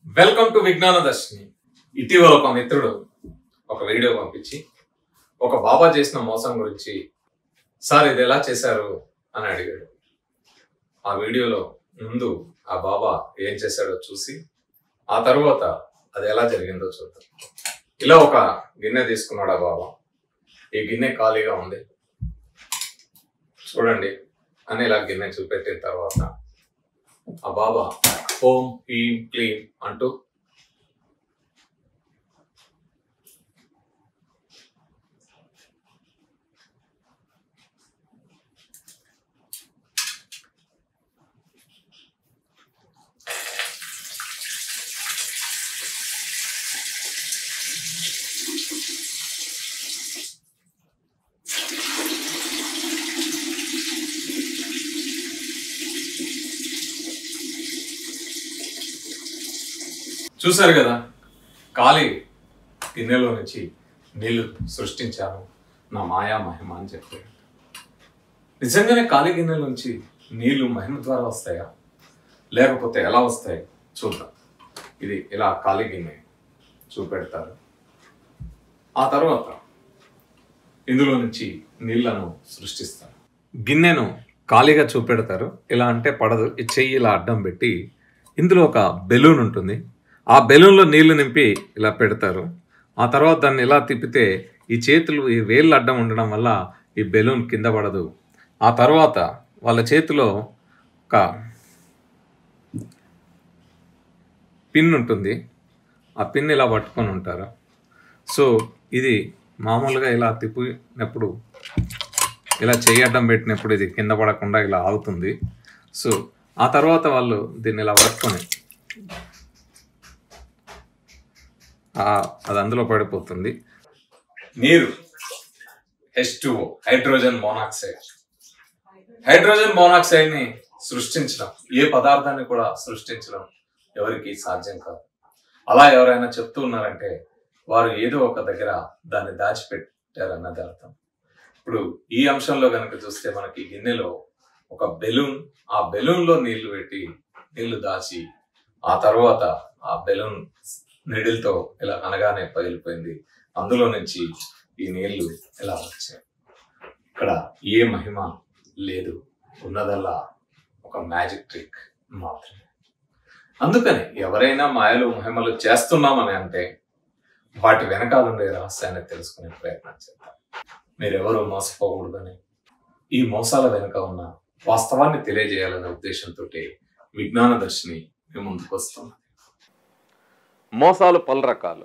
Welcome to విజ్ఞాన దర్శిని ఇటీవల ఒక మిత్రుడు ఒక వీడియో పంపించి ఒక బాబా చేసిన మోసం గురించి సార్ ఇది ఎలా చేశారు అని అడిగాడు ఆ వీడియోలో ముందు ఆ బాబా ఏం చేశాడో చూసి ఆ తర్వాత అది ఎలా జరిగిందో చూద్దాం ఇలా ఒక గిన్నె తీసుకున్నాడు ఆ బాబా ఈ గిన్నె ఖాళీగా ఉంది చూడండి అని ఇలా గిన్నె చూపెట్టిన తర్వాత ఆ బాబా ఓం హ్రీం క్లీం అంటూ చూశారు కదా ఖాళీ గిన్నెలో నుంచి నీళ్లు సృష్టించాను నా మాయా మహిమ అని చెప్పాడు నిజంగానే ఖాళీ గిన్నెల నుంచి నీళ్లు మహిమ ద్వారా వస్తాయా లేకపోతే ఎలా వస్తాయి చూద్దాం ఇది ఇలా ఖాళీ గిన్నె చూపెడతారు ఆ తర్వాత ఇందులో నుంచి నీళ్లను సృష్టిస్తారు గిన్నెను ఖాళీగా చూపెడతారు ఇలా అంటే పడదు ఈ చెయ్యి ఇలా అడ్డం పెట్టి ఇందులో ఒక బెలూన్ ఉంటుంది ఆ బెలూన్లో నీళ్లు నింపి ఇలా పెడతారు ఆ తర్వాత దాన్ని ఇలా తిప్పితే ఈ చేతులు ఈ వేళ్ళు అడ్డం ఉండడం వల్ల ఈ బెలూన్ కింద పడదు ఆ తర్వాత వాళ్ళ చేతిలో ఒక పిన్ ఉంటుంది ఆ పిన్ ఇలా పట్టుకొని ఉంటారు సో ఇది మామూలుగా ఇలా తిప్పినప్పుడు ఇలా చేయడం పెట్టినప్పుడు ఇది కింద పడకుండా ఇలా ఆగుతుంది సో ఆ తర్వాత వాళ్ళు దీన్ని ఇలా పట్టుకొని ఆ- అది అందులో పడిపోతుంది నీరు H hydrogen monoxide hydrogen monoxide ని సృష్టించడం ఏ పదార్థాన్ని కూడా సృష్టించడం ఎవరికి సాధ్యం కాదు అలా ఎవరైనా చెప్తూ ఉన్నారంటే వారు ఏదో ఒక దగ్గర దాన్ని దాచిపెట్టారన్నది అర్థం ఇప్పుడు ఈ అంశంలో కనుక చూస్తే మనకి గిన్నెలో ఒక బెలూన్ ఆ బెలూన్ లో నీళ్లు పెట్టి నీళ్లు దాచి ఆ తర్వాత ఆ బెలూన్ నిడిల్తో ఇలా అనగానే పగిలిపోయింది అందులో నుంచి ఈ నీళ్లు ఇలా వచ్చాయి ఇక్కడ ఏ మహిమ లేదు ఉన్నదల్లా ఒక మ్యాజిక్ ట్రిక్ మాత్రమే అందుకని ఎవరైనా మాయలు మహిమలు చేస్తున్నామని అంటే వాటి వెనకాల ఉండే రహస్యాన్ని తెలుసుకునే ప్రయత్నం చేద్దాం మీరెవరూ మోసపోకూడదని ఈ మోసాల వెనుక ఉన్న వాస్తవాన్ని తెలియజేయాలనే ఉద్దేశంతో విజ్ఞాన దర్శిని మీ ముందుకు వస్తున్నది మోసాలు పలు రకాలు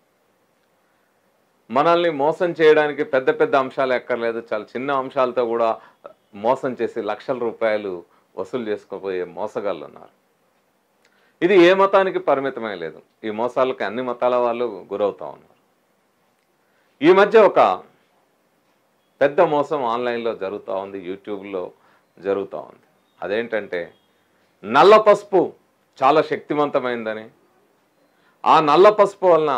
మనల్ని మోసం చేయడానికి పెద్ద పెద్ద అంశాలు ఎక్కర్లేదు చాలా చిన్న అంశాలతో కూడా మోసం చేసి లక్షల రూపాయలు వసూలు చేసుకోబోయే మోసగాళ్ళు ఉన్నారు ఇది ఏ మతానికి పరిమితమే లేదు ఈ మోసాలకు అన్ని మతాల వాళ్ళు గురవుతా ఉన్నారు ఈ మధ్య ఒక పెద్ద మోసం ఆన్లైన్లో జరుగుతూ ఉంది యూట్యూబ్లో జరుగుతూ ఉంది అదేంటంటే నల్ల పసుపు చాలా శక్తివంతమైందని ఆ నల్ల పసుపు వలన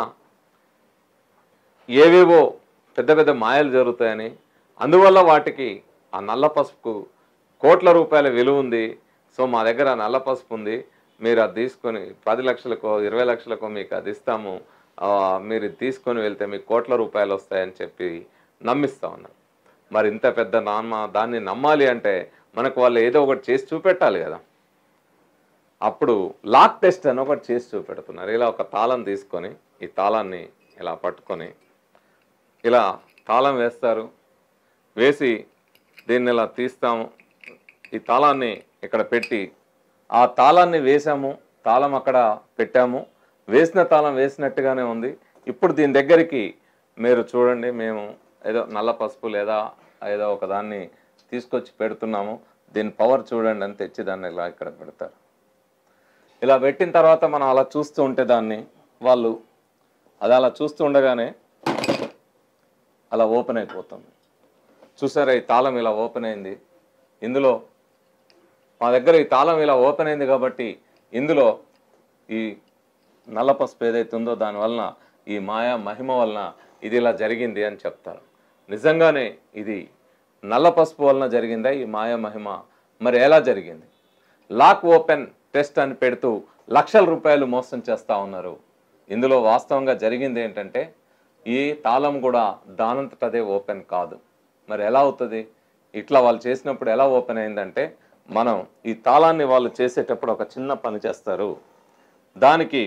ఏవేవో పెద్ద పెద్ద మాయలు జరుగుతాయని అందువల్ల వాటికి ఆ నల్ల పసుపుకు కోట్ల రూపాయల విలువ ఉంది సో మా దగ్గర ఆ నల్ల పసుపు ఉంది మీరు అది తీసుకొని పది లక్షలకో ఇరవై లక్షలకో మీకు అది ఇస్తాము ఆ, మీరు ఇది తీసుకొని వెళ్తే మీకు కోట్ల రూపాయలు వస్తాయని చెప్పి నమ్మిస్తా ఉన్నారు మరి ఇంత పెద్ద నాన్న దాన్ని నమ్మాలి అంటే మనకు వాళ్ళు ఏదో ఒకటి చేసి చూపెట్టాలి కదా అప్పుడు లాక్ టెస్ట్ అని ఒకటి చేసి చూపెడుతున్నారు ఇలా ఒక తాళం తీసుకొని ఈ తాళాన్ని ఇలా పట్టుకొని ఇలా తాళం వేస్తారు వేసి దీన్ని ఇలా తీస్తాము ఈ తాళాన్ని ఇక్కడ పెట్టి ఆ తాళాన్ని వేసాము తాళం అక్కడ పెట్టాము వేసిన తాళం వేసినట్టుగానే ఉంది ఇప్పుడు దీని దగ్గరికి మీరు చూడండి మేము ఏదో నల్ల పసుపు లేదా ఏదో ఒక దాన్ని తీసుకొచ్చి పెడుతున్నాము దీని పవర్ చూడండి అని తెచ్చి దాన్ని ఇలా ఇక్కడ పెడతారు ఇలా పెట్టిన తర్వాత మనం అలా చూస్తూ ఉంటే దాన్ని వాళ్ళు అది అలా చూస్తూ ఉండగానే అలా ఓపెన్ అయిపోతుంది చూసారా ఈ తాళం ఇలా ఓపెన్ అయింది ఇందులో మా దగ్గర ఈ తాళం ఇలా ఓపెన్ అయింది కాబట్టి ఇందులో ఈ నల్ల పసుపు ఏదైతే ఉందో దానివలన ఈ మాయా మహిమ వలన ఇది ఇలా జరిగింది అని చెప్తారు నిజంగానే ఇది నల్ల పసుపు వలన జరిగిందా ఈ మాయా మహిమ మరి ఎలా జరిగింది లాక్ ఓపెన్ టెస్ట్ అని పెడుతూ లక్షల రూపాయలు మోసం చేస్తూ ఉన్నారు ఇందులో వాస్తవంగా జరిగింది ఏంటంటే ఈ తాళం కూడా దానంతట అదే ఓపెన్ కాదు మరి ఎలా అవుతుంది ఇట్లా వాళ్ళు చేసినప్పుడు ఎలా ఓపెన్ అయిందంటే మనం ఈ తాళాన్ని వాళ్ళు చేసేటప్పుడు ఒక చిన్న పని చేస్తారు దానికి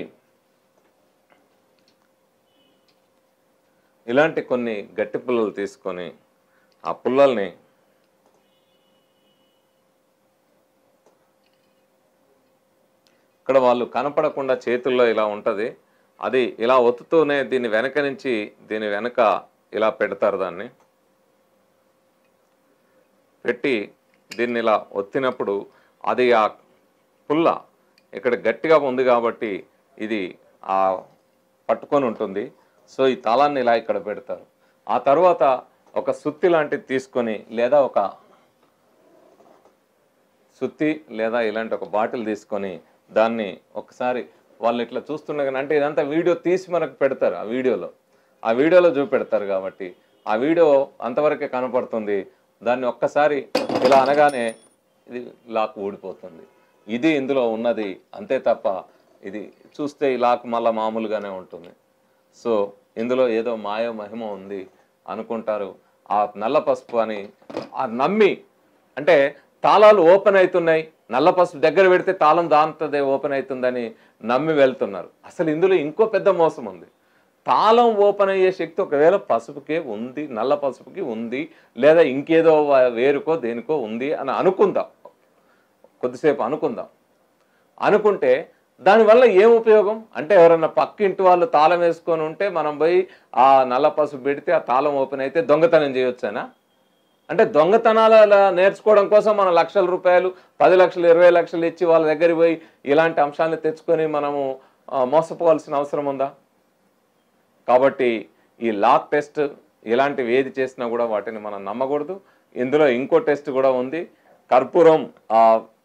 ఇలాంటి కొన్ని గట్టి పుల్లలు తీసుకొని ఆ పుల్లల్ని ఇక్కడ వాళ్ళు కనపడకుండా చేతుల్లో ఇలా ఉంటుంది అది ఇలా ఒత్తుతూనే దీని వెనక నుంచి దీని వెనక ఇలా పెడతారు దాన్ని పెట్టి దీన్ని ఇలా ఒత్తినప్పుడు అది ఆ పుల్ల ఇక్కడ గట్టిగా ఉంది కాబట్టి ఇది ఆ పట్టుకొని ఉంటుంది సో ఈ తాళాన్ని ఇలా ఇక్కడ పెడతారు ఆ తర్వాత ఒక సుత్తి లాంటిది తీసుకొని లేదా ఒక సుత్తి లేదా ఇలాంటి ఒక బాటిల్ తీసుకొని దాన్ని ఒకసారి వాళ్ళు ఇట్లా చూస్తుండగానే అంటే ఇదంతా వీడియో తీసి మనకు పెడతారు ఆ వీడియోలో ఆ వీడియోలో చూపెడతారు కాబట్టి ఆ వీడియో అంతవరకే కనపడుతుంది దాన్ని ఒక్కసారి ఇలా అనగానే ఇది లాక్ ఊడిపోతుంది ఇది ఇందులో ఉన్నది అంతే తప్ప ఇది చూస్తే ఈ లాక్ మళ్ళీ మామూలుగానే ఉంటుంది సో ఇందులో ఏదో మాయ మహిమ ఉంది అనుకుంటారు ఆ నల్ల పసుపు అని ఆ నమ్మి అంటే తాళాలు ఓపెన్ అవుతున్నాయి నల్ల పసుపు దగ్గర పెడితే తాళం దాంతదే ఓపెన్ అవుతుందని నమ్మి వెళ్తున్నారు అసలు ఇందులో ఇంకో పెద్ద మోసం ఉంది తాళం ఓపెన్ అయ్యే శక్తి ఒకవేళ పసుపుకే ఉంది నల్ల పసుపుకి ఉంది లేదా ఇంకేదో వా- వేరుకో దేనికో ఉంది అని అనుకుందాం కొద్దిసేపు అనుకుందాం అనుకుంటే దానివల్ల ఏం ఉపయోగం అంటే ఎవరన్నా పక్కింటి వాళ్ళు తాళం వేసుకొని ఉంటే మనం పోయి ఆ నల్ల పసుపు పెడితే ఆ తాళం ఓపెన్ అయితే దొంగతనం చేయొచ్చానా అంటే దొంగతనాలు అలా నేర్చుకోవడం కోసం మనం లక్షల రూపాయలు పది లక్షలు ఇరవై లక్షలు ఇచ్చి వాళ్ళ దగ్గరికి పోయి ఇలాంటి అంశాలను తెచ్చుకొని మనము ఆ, మోసపోవాల్సిన అవసరం ఉందా కాబట్టి ఈ లాక్ టెస్ట్ ఇలాంటివి ఏది చేసినా కూడా వాటిని మనం నమ్మకూడదు ఇందులో ఇంకో టెస్ట్ కూడా ఉంది కర్పూరం ఆ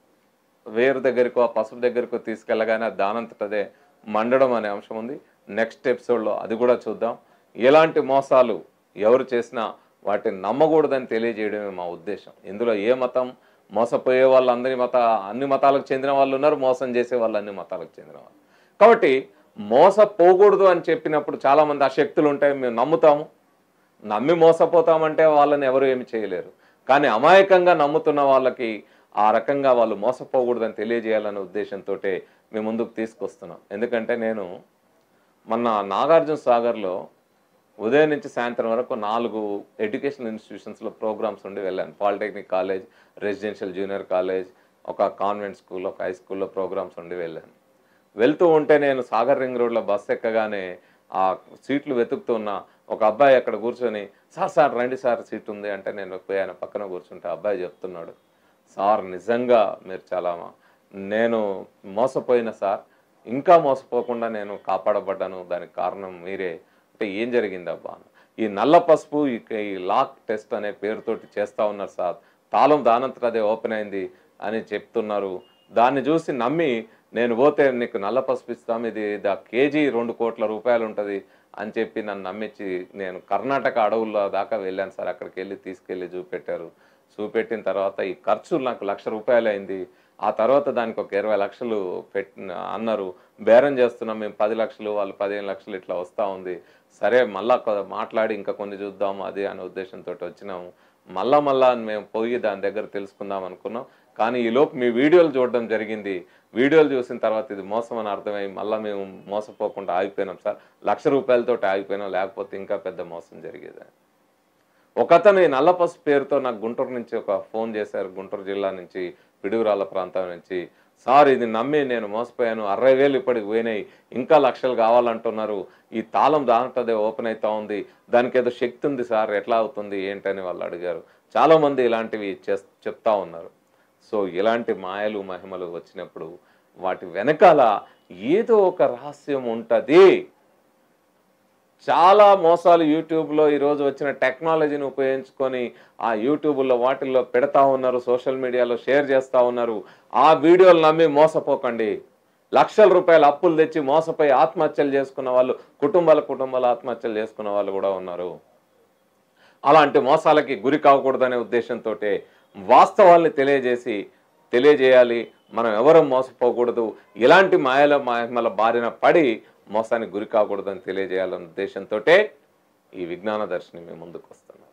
వేరు దగ్గరకు ఆ పసుపు దగ్గరకు తీసుకెళ్ళగానే అది దానంతటదే మండడం అనే అంశం ఉంది నెక్స్ట్ ఎపిసోడ్లో అది కూడా చూద్దాం ఎలాంటి మోసాలు ఎవరు చేసినా వాటిని నమ్మకూడదని తెలియజేయడమే మా ఉద్దేశం ఇందులో ఏ మతం మోసపోయే వాళ్ళు అందరి మత అన్ని మతాలకు చెందిన వాళ్ళు ఉన్నారు మోసం చేసే వాళ్ళు అన్ని మతాలకు చెందిన వాళ్ళు కాబట్టి మోసపోకూడదు అని చెప్పినప్పుడు చాలామంది ఆ శక్తులు ఉంటాయి మేము నమ్ముతాము నమ్మి మోసపోతామంటే వాళ్ళని ఎవరు ఏమి చేయలేరు కానీ అమాయకంగా నమ్ముతున్న వాళ్ళకి ఆ రకంగా వాళ్ళు మోసపోకూడదని తెలియజేయాలనే ఉద్దేశంతో మేము ముందుకు తీసుకొస్తున్నాం ఎందుకంటే నేను మొన్న నాగార్జున సాగర్లో ఉదయం నుంచి సాయంత్రం వరకు నాలుగు ఎడ్యుకేషన్ ఇన్స్టిట్యూషన్స్లో ప్రోగ్రామ్స్ ఉండి వెళ్ళాను polytechnic college residential junior college ఒక కాన్వెంట్ స్కూల్ ఒక హై స్కూల్లో ప్రోగ్రామ్స్ ఉండి వెళ్ళాను వెళ్తూ ఉంటే నేను సాగర్ రింగ్ రోడ్లో బస్సు ఎక్కగానే ఆ సీట్లు వెతుకుతున్న ఒక అబ్బాయి అక్కడ కూర్చొని సార్ సార్ రండి సార్ సీట్ ఉంది అంటే నేను పోయి ఆయన పక్కన కూర్చుంటే ఆ అబ్బాయి చెప్తున్నాడు సార్ నిజంగా మీరు చాలా మా- నేను మోసపోయిన సార్ ఇంకా మోసపోకుండా నేను కాపాడబడ్డాను దానికి కారణం మీరే అంటే ఏం జరిగింది అబ్బా అని. ఈ నల్ల పసుపు ఈ ఈ లాక్ టెస్ట్ అనే పేరుతోటి చేస్తా ఉన్నారు సార్ తాళం దానంతట అదే ఓపెన్ అయింది అని చెప్తున్నారు దాన్ని చూసి నమ్మి నేను పోతే నీకు నల్ల పసుపు ఇస్తాం ఇది దా కేజీ రెండు కోట్ల రూపాయలు ఉంటుంది అని చెప్పి నన్ను నమ్మించి నేను కర్ణాటక అడవుల్లో దాకా వెళ్ళాను సార్ అక్కడికి వెళ్ళి తీసుకెళ్ళి చూపెట్టారు చూపెట్టిన తర్వాత ఈ ఖర్చు నాకు లక్ష రూపాయలు అయింది ఆ తర్వాత దానికి ఒక ఇరవై లక్షలు పెట్టిన అన్నారు బేరం చేస్తున్నాం మేము పది లక్షలు వాళ్ళు పదిహేను లక్షలు ఇట్లా వస్తూ ఉంది సరే మళ్ళా కొ- మాట్లాడి ఇంకా కొన్ని చూద్దాం అది అనే ఉద్దేశంతో వచ్చినాము మళ్ళా మళ్ళా మేము పోయి దాని దగ్గర తెలుసుకుందాం అనుకున్నాం కానీ ఈ లోపు మీ వీడియోలు చూడడం జరిగింది వీడియోలు చూసిన తర్వాత ఇది మోసం అని అర్థమై మళ్ళీ మేము మోసపోకుండా ఆగిపోయినాం సార్ లక్ష రూపాయలతో ఆగిపోయినాం లేకపోతే ఇంకా పెద్ద మోసం జరిగేది ఒకతను ఈ నల్ల పసుపు పేరుతో నాకు గుంటూరు నుంచి ఒక ఫోన్ చేశారు గుంటూరు జిల్లా నుంచి పిడుగురాళ్ళ ప్రాంతం నుంచి సార్ ఇది నమ్మి నేను మోసపోయాను అరవై వేలు ఇప్పటికి పోయినాయి ఇంకా లక్షలు కావాలంటున్నారు ఈ తాళం దాంట్లోదే ఓపెన్ అవుతా ఉంది దానికి ఏదో శక్తి ఉంది సార్ ఎట్లా అవుతుంది ఏంటని వాళ్ళు అడిగారు చాలా మంది ఇలాంటివి చేస్ చెప్తా ఉన్నారు సో ఇలాంటి మాయలు మహిమలు వచ్చినప్పుడు వాటి వెనకాల ఏదో ఒక రహస్యం ఉంటుంది చాలా మోసాలు యూట్యూబ్లో ఈరోజు వచ్చిన టెక్నాలజీని ఉపయోగించుకొని ఆ యూట్యూబ్లో వాటిల్లో పెడతా ఉన్నారు సోషల్ మీడియాలో షేర్ చేస్తూ ఉన్నారు ఆ వీడియోలు నమ్మి మోసపోకండి లక్షల రూపాయల అప్పులు తెచ్చి మోసపోయి ఆత్మహత్యలు చేసుకున్న వాళ్ళు కుటుంబాల కుటుంబాల ఆత్మహత్యలు చేసుకున్న వాళ్ళు కూడా ఉన్నారు అలాంటి మోసాలకి గురి కాకూడదనే ఉద్దేశంతో వాస్తవాల్ని తెలియజేసి తెలియజేయాలి మనం ఎవరు మోసపోకూడదు ఇలాంటి మాయల మహిమల బారిన పడి మోసానికి గురి కాకూడదని తెలియజేయాలన్న ఉద్దేశంతో ఈ విజ్ఞాన దర్శిని మేము ముందుకు వస్తున్నాం